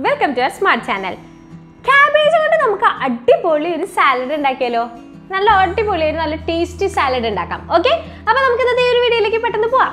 Welcome to smart channel cabbage കൊണ്ട് നമുക്ക് അടിപൊളി ഒരു സാലഡ് ഉണ്ടാക്കിയാലോ നല്ല അടിപൊളി ഒരു നല്ല ടേസ്റ്റി സാലഡ് ഉണ്ടാക്കാം ഓക്കെ അപ്പൊ നമുക്ക് ഇന്നത്തെ ഈ ഒരു വീഡിയോയിലേക്ക് പെട്ടെന്ന് പോവാം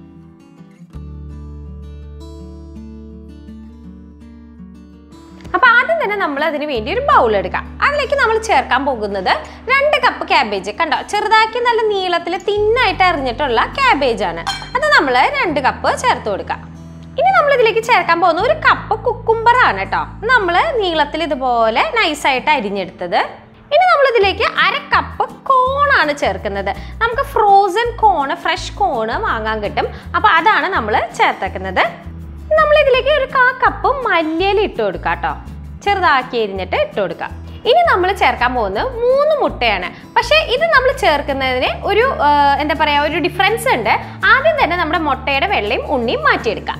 അപ്പൊ ആദ്യം തന്നെ നമ്മൾ അതിന് വേണ്ടി ഒരു ബൗൾ എടുക്കാം അതിലേക്ക് നമ്മൾ ചേർക്കാൻ പോകുന്നത് രണ്ട് കപ്പ് ക്യാബേജ് കണ്ടോ ചെറുതാക്കി നല്ല നീളത്തിൽ തിന്നായിട്ട് അരിഞ്ഞിട്ടുള്ള ക്യാബേജ് ആണ് അത് നമ്മൾ രണ്ട് കപ്പ് ചേർത്ത് കൊടുക്കാം ഇനി നമ്മൾ ഇതിലേക്ക് ചേർക്കാൻ പോകുന്ന ഒരു കപ്പ് കുക്കുംബർ ആണ് കേട്ടോ നമ്മൾ നീളത്തിൽ ഇതുപോലെ നൈസായിട്ട് അരിഞ്ഞെടുത്തത് ഇനി നമ്മൾ ഇതിലേക്ക് അര കപ്പ് കോണാണ് ചേർക്കുന്നത് നമുക്ക് ഫ്രോസൺ കോണ് ഫ്രഷ് കോണ് വാങ്ങാൻ കിട്ടും അപ്പോൾ അതാണ് നമ്മൾ ചേർത്തേക്കുന്നത് നമ്മൾ ഇതിലേക്ക് ഒരു കാ കപ്പ് മല്ലിയില ഇട്ട് കൊടുക്കാം കേട്ടോ ചെറുതാക്കി എരിഞ്ഞിട്ട് ഇട്ട് കൊടുക്കാം ഇനി നമ്മൾ ചേർക്കാൻ പോകുന്നത് മൂന്ന് മുട്ടയാണ് പക്ഷേ ഇത് നമ്മൾ ചേർക്കുന്നതിന് ഒരു ആ, എന്താ പറയുക ഒരു ഡിഫറൻസ് ഉണ്ട് ആദ്യം തന്നെ നമ്മുടെ മുട്ടയുടെ വെള്ളയും ഉണ്ണിയും മാറ്റിയെടുക്കാം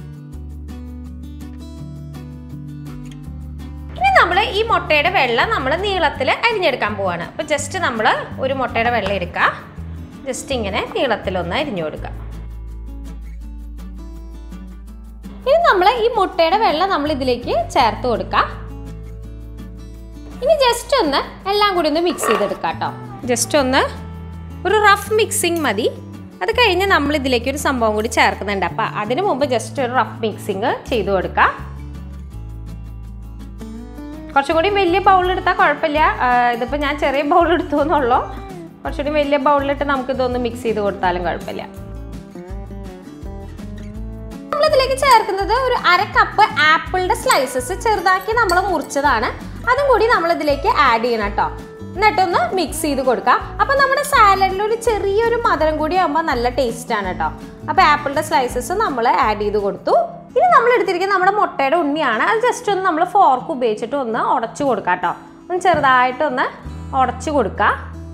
ഇനി നമ്മൾ ഈ മുട്ടയുടെ വെള്ള നമ്മൾ നീളത്തിൽ അരിഞ്ഞെടുക്കാൻ പോവാണ് അപ്പോൾ ജസ്റ്റ് നമ്മൾ ഒരു മുട്ടയുടെ വെള്ള എടുക്കുക ജസ്റ്റ് ഇങ്ങനെ നീളത്തിലൊന്ന് അരിഞ്ഞു കൊടുക്കുക ഇനി നമ്മൾ ഈ മുട്ടയുടെ വെള്ള നമ്മൾ ഇതിലേക്ക് ചേർത്ത് കൊടുക്കാം ഇനി ജസ്റ്റ് ഒന്ന് എല്ലാം കൂടി ഒന്ന് മിക്സ് ചെയ്തെടുക്കാം കേട്ടോ ജസ്റ്റ് ഒന്ന് ഒരു റഫ് മിക്സിങ് മതി അത് കഴിഞ്ഞ് നമ്മൾ ഇതിലേക്ക് ഒരു സംഭവം കൂടി ചേർക്കുന്നുണ്ട് അപ്പം അതിന് മുമ്പ് ജസ്റ്റ് ഒരു റഫ് മിക്സിങ് ചെയ്തു കൊടുക്കാം കുറച്ചും കൂടി വലിയ ബൗളിലെടുത്താൽ കുഴപ്പമില്ല ആ, ഇതിപ്പോൾ ഞാൻ ചെറിയ ബൗൾ എടുത്തു എന്നുള്ളൂ കുറച്ചുകൂടി വലിയ ബൗളിലിട്ട് നമുക്ക് ഇതൊന്ന് മിക്സ് ചെയ്ത് കൊടുത്താലും കുഴപ്പമില്ല നമ്മളിതിലേക്ക് ചേർക്കുന്നത് ഒരു അര കപ്പ് ആപ്പിളിന്റെ സ്ലൈസസ് ചെറുതാക്കി നമ്മൾ മുറിച്ചതാണ് അതും കൂടി നമ്മൾ ഇതിലേക്ക് ആഡ് ചെയ്യണം കേട്ടോ എന്നിട്ടൊന്ന് മിക്സ് ചെയ്ത് കൊടുക്കാം അപ്പൊ നമ്മുടെ സാലഡിൽ ഒരു ചെറിയൊരു മധുരം കൂടി ആകുമ്പോൾ നല്ല ടേസ്റ്റ് ആണ് കേട്ടോ അപ്പൊ ആപ്പിളിന്റെ സ്ലൈസസ് നമ്മൾ ആഡ് ചെയ്ത് കൊടുത്തു ഇനി നമ്മൾ എടുത്തിരിക്കുന്നത് നമ്മുടെ മുട്ടയുടെ ഉണ്ണിയാണ് അത് ജസ്റ്റ് ഒന്ന് നമ്മൾ ഫോർക്ക് ഉപയോഗിച്ചിട്ട് ഒന്ന് ഉടച്ചു കൊടുക്കാം കേട്ടോ ഒന്ന് ചെറുതായിട്ടൊന്ന് ഉടച്ചു കൊടുക്കാം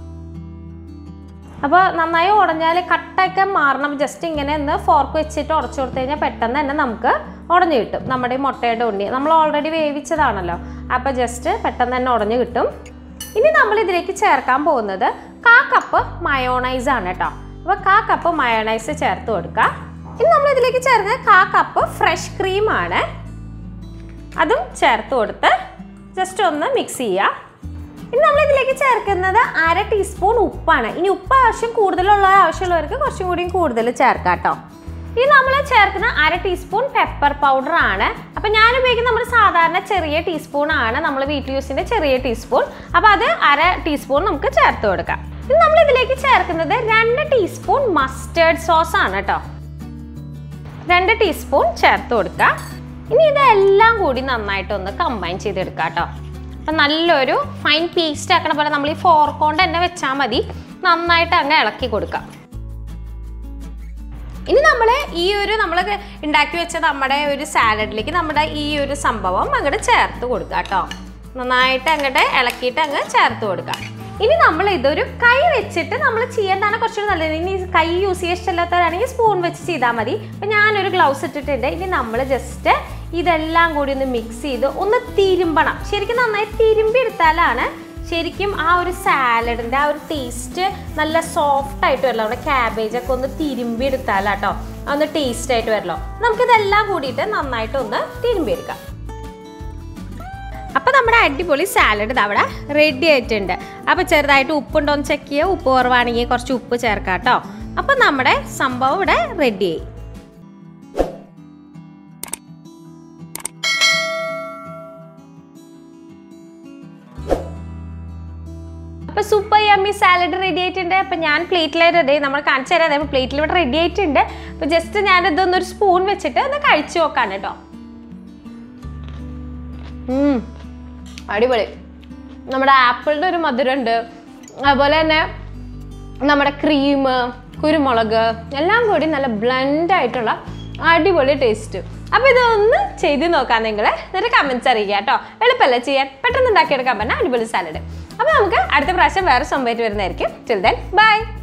അപ്പോൾ നന്നായി ഉടഞ്ഞാൽ കട്ടൊക്കെ മാറണം ജസ്റ്റ് ഇങ്ങനെ ഒന്ന് ഫോർക്ക് വെച്ചിട്ട് ഉടച്ചു കൊടുത്തു കഴിഞ്ഞാൽ പെട്ടെന്ന് തന്നെ നമുക്ക് ഉടഞ്ഞു കിട്ടും നമ്മുടെ ഈ മുട്ടയുടെ ഉണ്ണി നമ്മൾ ഓൾറെഡി വേവിച്ചതാണല്ലോ അപ്പോൾ ജസ്റ്റ് പെട്ടെന്ന് തന്നെ ഉടഞ്ഞു കിട്ടും ഇനി നമ്മൾ ഇതിലേക്ക് ചേർക്കാൻ പോകുന്നത് കാ കപ്പ് മയോണൈസ് ആണ് കേട്ടോ അപ്പോൾ കാ കപ്പ് മയോണൈസ് ചേർത്ത് കൊടുക്കുക ഇനി നമ്മൾ ഇതിലേക്ക് ചേർക്കുന്നത് കാ കപ്പ് ഫ്രഷ് ക്രീം ആണ് അതും ചേർത്ത് കൊടുത്ത് ജസ്റ്റ് ഒന്ന് മിക്സ് ചെയ്യുക ഇനി നമ്മൾ ഇതിലേക്ക് ചേർക്കുന്നത് അര ടീസ്പൂൺ ഉപ്പാണ് ഇനി ഉപ്പ് ആവശ്യം കൂടുതലുള്ള ആവശ്യമുള്ളവർക്ക് കുറച്ചും കൂടിയും കൂടുതൽ ചേർക്കാം കേട്ടോ ഇനി നമ്മൾ ചേർക്കുന്ന അര ടീസ്പൂൺ പെപ്പർ പൗഡർ ആണ് അപ്പം ഞാൻ ഉപയോഗിക്കുന്ന നമ്മുടെ സാധാരണ ചെറിയ ടീസ്പൂൺ ആണ് നമ്മൾ വീട്ടിൽ യൂസിൻ്റെ ചെറിയ ടീസ്പൂൺ അപ്പോൾ അത് അര ടീസ്പൂൺ നമുക്ക് ചേർത്ത് കൊടുക്കാം ഇനി നമ്മൾ ഇതിലേക്ക് ചേർക്കുന്നത് രണ്ട് ടീസ്പൂൺ മസ്റ്റേർഡ് സോസ് ആണ് കേട്ടോ രണ്ട് ടീസ്പൂൺ ചേർത്ത് കൊടുക്കുക ഇനി ഇതെല്ലാം കൂടി നന്നായിട്ടൊന്ന് കമ്പൈൻ ചെയ്തെടുക്കുക കേട്ടോ അപ്പം നല്ലൊരു ഫൈൻ പേസ്റ്റ് ആക്കണ പോലെ നമ്മൾ ഈ ഫോർക്ക് കൊണ്ട് തന്നെ വെച്ചാൽ മതി നന്നായിട്ട് അങ്ങ് ഇളക്കി കൊടുക്കാം ഇനി നമ്മൾ ഈ ഒരു നമ്മൾ ഉണ്ടാക്കി വെച്ച നമ്മുടെ ഒരു സാലഡിലേക്ക് നമ്മുടെ ഈ ഒരു സംഭവം അങ്ങോട്ട് ചേർത്ത് കൊടുക്കുക കേട്ടോ നന്നായിട്ട് അങ്ങോട്ട് ഇളക്കിയിട്ട് അങ്ങ് ചേർത്ത് കൊടുക്കുക ഇനി നമ്മൾ ഇതൊരു കൈ വെച്ചിട്ട് നമ്മൾ ചെയ്യേണ്ടതാണ് കുറച്ചുകൂടി നല്ലത് ഇനി കൈ യൂസ് ചെയ്യാൻ ഇഷ്ടമില്ലാത്തവരാണെങ്കിൽ സ്പൂൺ വെച്ച് ചെയ്താൽ മതി അപ്പം ഞാനൊരു ഗ്ലൗസ് ഇട്ടിട്ടുണ്ട് ഇനി നമ്മൾ ജസ്റ്റ് ഇതെല്ലാം കൂടി ഒന്ന് മിക്സ് ചെയ്ത് ഒന്ന് തിരുമ്പണം ശരിക്കും നന്നായി തിരുമ്പി എടുത്താലാണ് ശരിക്കും ആ ഒരു സാലഡിൻ്റെ ആ ഒരു ടേസ്റ്റ് നല്ല സോഫ്റ്റ് ആയിട്ട് വരല്ലോ നമ്മുടെ ക്യാബേജ് ഒക്കെ ഒന്ന് തിരുമ്പി എടുത്താലാട്ടോ ഒന്ന് ടേസ്റ്റ് ആയിട്ട് വരല്ലോ നമുക്കിതെല്ലാം കൂടിയിട്ട് നന്നായിട്ട് ഒന്ന് തിരുമ്പി എടുക്കാം അപ്പോൾ നമ്മുടെ അടിപൊളി സാലഡ് ഇത് അവിടെ റെഡി ആയിട്ടുണ്ട് അപ്പോൾ ചെറുതായിട്ട് ഉപ്പുണ്ടോ എന്ന് ചെക്ക് ചെയ്യുക ഉപ്പ് കുറവാണെങ്കിൽ കുറച്ച് ഉപ്പ് ചേർക്കാം കേട്ടോ അപ്പോൾ നമ്മുടെ സംഭവം ഇവിടെ റെഡി ആയി അപ്പൊ സൂപ്പർ യമ്മി സാലഡ് റെഡി ആയിട്ടുണ്ട് അപ്പൊ ഞാൻ പ്ലേറ്റിൽ റെഡി നമ്മൾ കാണിച്ചു തരാം അതായത് പ്ലേറ്റിൽ ഇവിടെ റെഡി ആയിട്ടുണ്ട് അപ്പൊ ജസ്റ്റ് ഞാൻ ഇതൊന്ന് ഒരു സ്പൂൺ വെച്ചിട്ട് ഒന്ന് കഴിച്ചു നോക്കാണ് കേട്ടോ ഉം. അടിപൊളി നമ്മുടെ ആപ്പിളിൻ്റെ ഒരു മധുരമുണ്ട് അതുപോലെ തന്നെ നമ്മുടെ ക്രീം കുരുമുളക് എല്ലാം കൂടി നല്ല ബ്ലെൻഡ് ആയിട്ടുള്ള അടിപൊളി ടേസ്റ്റ് അപ്പോൾ ഇതൊന്ന് ചെയ്ത് നോക്കാം നിങ്ങൾ എന്നിട്ട് കമൻസ് അറിയിക്കുക കേട്ടോ എളുപ്പമല്ല ചെയ്യാൻ പെട്ടെന്ന് ഉണ്ടാക്കിയെടുക്കാൻ പറ്റുന്ന അടിപൊളി സാലഡ് അപ്പോൾ നമുക്ക് അടുത്ത പ്രാവശ്യം വേറെ സംഭവമായിട്ട് വരുന്നതായിരിക്കും ചിൽ ദെൻ ബൈ